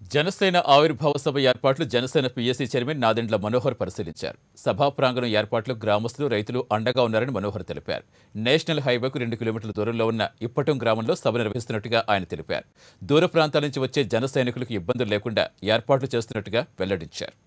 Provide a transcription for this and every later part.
జనసేన ఆవిర్భావ సభ ఏర్పాట్లు జనసేన పీఎస్సీ చైర్మన్ నాదెండ్ల మనోహర్ పరిశీలించారు సభా ప్రాంగణం ఏర్పాట్లు గ్రామస్తులు రైతులు అండగా ఉన్నారని మనోహర్ తెలిపారు నేషనల్ హైవేకు రెండు కిలోమీటర్ల దూరంలో ఉన్న ఇప్పటం గ్రామంలో సభ నిర్వహిస్తున్నట్టుగా ఆయన తెలిపారు దూర ప్రాంతాల నుంచి వచ్చే జన సైనికులకు ఇబ్బందులు లేకుండా ఏర్పాట్లు చేస్తున్నట్టుగా వెల్లడించారు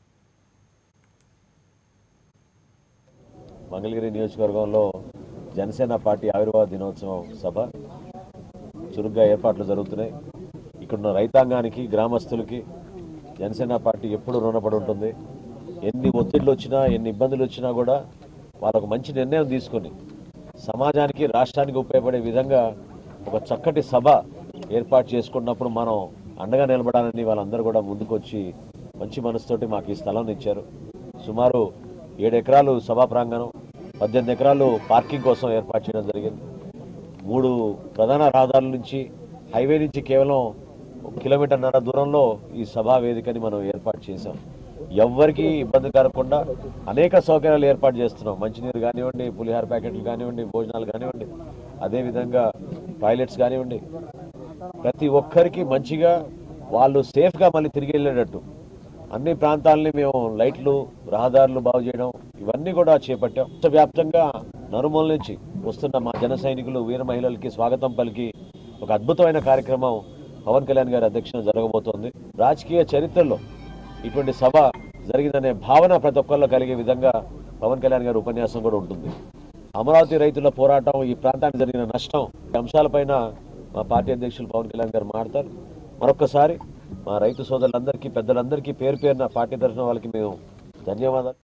మంగళగిరి నియోజకవర్గంలో జనసేన పార్టీ ఆవిర్భావ దినోత్సవం సభ చురుగ్గా ఏర్పాట్లు జరుగుతున్నాయి ఇక్కడున్న రైతాంగానికి గ్రామస్తులకి జనసేన పార్టీ ఎప్పుడు రుణపడి ఉంటుంది ఎన్ని ఒత్తిళ్లు వచ్చినా ఎన్ని ఇబ్బందులు వచ్చినా కూడా వాళ్ళకు మంచి నిర్ణయం తీసుకొని సమాజానికి రాష్ట్రానికి ఉపయోగపడే విధంగా ఒక చక్కటి సభ ఏర్పాటు చేసుకున్నప్పుడు మనం అండగా నిలబడాలని వాళ్ళందరూ కూడా ముందుకొచ్చి మంచి మనసుతోటి మాకు ఈ స్థలం ఇచ్చారు సుమారు ఏడు ఎకరాలు సభా ప్రాంగణం పద్దెనిమిది ఎకరాలు పార్కింగ్ కోసం ఏర్పాటు చేయడం జరిగింది మూడు ప్రధాన రహదారుల నుంచి హైవే నుంచి కేవలం ఒక కిలోమీటర్న్నర దూరంలో ఈ సభా వేదికని మనం ఏర్పాటు చేశాం ఎవ్వరికీ ఇబ్బంది కలగకుండా అనేక సౌకర్యాలు ఏర్పాటు చేస్తున్నాం మంచినీరు కానివ్వండి పులిహార ప్యాకెట్లు కానివ్వండి భోజనాలు కానివ్వండి అదేవిధంగా టాయిలెట్స్ కానివ్వండి ప్రతి ఒక్కరికి మంచిగా వాళ్ళు సేఫ్గా మళ్ళీ తిరిగి వెళ్ళేటట్టు అన్ని ప్రాంతాలని మేము లైట్లు రహదారులు బాగు చేయడం ఇవన్నీ కూడా చేపట్టాం వ్యాప్తంగా నలుమూల నుంచి వస్తున్న మా జన సైనికులు వీర మహిళలకి స్వాగతం పలికి ఒక అద్భుతమైన కార్యక్రమం పవన్ కళ్యాణ్ గారి అధ్యక్షన జరగబోతోంది రాజకీయ చరిత్రలో ఇటువంటి సభ జరిగిందనే భావన ప్రతి ఒక్కరిలో కలిగే విధంగా పవన్ కళ్యాణ్ గారి ఉపన్యాసం కూడా ఉంటుంది అమరావతి రైతుల పోరాటం ఈ ప్రాంతానికి జరిగిన నష్టం ఈ అంశాలపైన మా పార్టీ అధ్యక్షులు పవన్ కళ్యాణ్ గారు మాట్లాడతారు మరొకసారి మా రైతు సోదరులందరికీ పెద్దలందరికీ పేరు పేరున పార్టీ తరఫున వాళ్ళకి మేము ధన్యవాదాలు